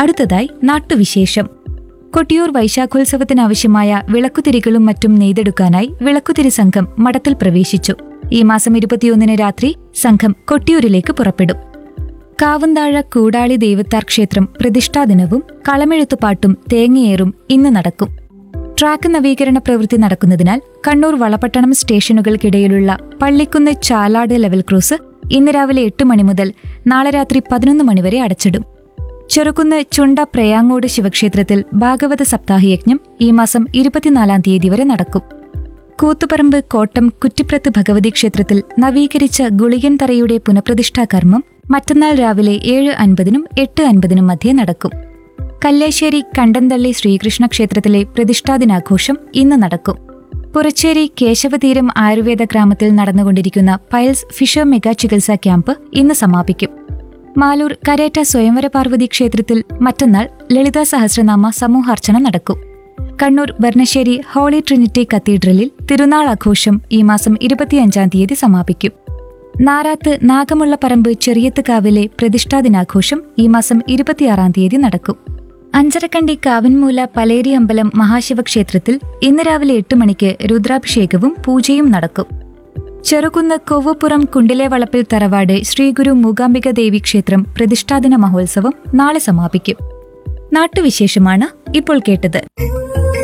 അടുത്തതായി നാട്ടുവിശേഷം കൊട്ടിയൂർ വൈശാഖോത്സവത്തിനാവശ്യമായ വിളക്കുതിരികളും മറ്റും നെയ്തെടുക്കാനായി വിളക്കുതിരി സംഘം മഠത്തിൽ പ്രവേശിച്ചു ഈ മാസം ഇരുപത്തിയൊന്നിന് രാത്രി സംഘം കൊട്ടിയൂരിലേക്ക് പുറപ്പെടും കാവുന്താഴ കൂടാളി ദേവത്താർ ക്ഷേത്രം പ്രതിഷ്ഠാദിനവും കളമെഴുത്തുപാട്ടും തേങ്ങയേറും ഇന്ന് നടക്കും ട്രാക്ക് നവീകരണ പ്രവൃത്തി നടക്കുന്നതിനാൽ കണ്ണൂർ വളപട്ടണം സ്റ്റേഷനുകൾക്കിടയിലുള്ള പള്ളിക്കുന്ന് ചാലാട് ലെവൽ ക്രോസ് ഇന്ന് രാവിലെ എട്ട് മണി മുതൽ നാളെ രാത്രി പതിനൊന്ന് മണിവരെ അടച്ചിടും ചെറുകുന്ന് ചുണ്ട പ്രയാങ്ങോട് ശിവക്ഷേത്രത്തിൽ ഭാഗവത സപ്താഹയജ്ഞം ഈ മാസം ഇരുപത്തിനാലാം തീയതി വരെ നടക്കും കൂത്തുപറമ്പ് കോട്ടം കുറ്റിപ്രത്ത് ഭഗവതി ക്ഷേത്രത്തിൽ നവീകരിച്ച ഗുളികൻ തറയുടെ പുനഃപ്രതിഷ്ഠാ കർമ്മം മറ്റന്നാൾ രാവിലെ ഏഴ് അൻപതിനും എട്ട് അൻപതിനും മധ്യേ നടക്കും കല്ലേശ്ശേരി കണ്ടന്തള്ളി ശ്രീകൃഷ്ണ ക്ഷേത്രത്തിലെ പ്രതിഷ്ഠാദിനാഘോഷം ഇന്ന് നടക്കും പുറച്ചേരി കേശവതീരം ആയുർവേദ ഗ്രാമത്തിൽ നടന്നുകൊണ്ടിരിക്കുന്ന പയൽസ് ഫിഷർ മെഗാ ചികിത്സാ ക്യാമ്പ് ഇന്ന് സമാപിക്കും മാലൂർ കരേറ്റ സ്വയംവര പാർവതി ക്ഷേത്രത്തിൽ മറ്റന്നാൾ ലളിതാ സഹസ്രനാമ സമൂഹാർച്ചന നടക്കും കണ്ണൂർ ബർണശ്ശേരി ഹോളി ട്രിനിറ്റി കത്തീഡ്രലിൽ തിരുനാൾ ആഘോഷം ഈ മാസം ഇരുപത്തിയഞ്ചാം തീയതി സമാപിക്കും നാറാത്ത് നാഗമുള്ള പറമ്പ് ചെറിയത്തുകാവിലെ പ്രതിഷ്ഠാദിനാഘോഷം ഈ മാസം ഇരുപത്തിയാറാം തീയതി നടക്കും അഞ്ചരക്കണ്ടി കാവൻമൂല പലേരി അമ്പലം മഹാശിവക്ഷേത്രത്തിൽ ഇന്ന് രാവിലെ എട്ട് മണിക്ക് രുദ്രാഭിഷേകവും പൂജയും നടക്കും ചെറുകുന്ന് കൊവ്വപ്പുറം കുണ്ടിലെ വളപ്പിൽ തറവാട് ശ്രീഗുരു മൂകാംബിക ദേവി ക്ഷേത്രം പ്രതിഷ്ഠാദിന മഹോത്സവം നാളെ സമാപിക്കും നാട്ടുവിശേഷമാണ് ഇപ്പോൾ കേട്ടത്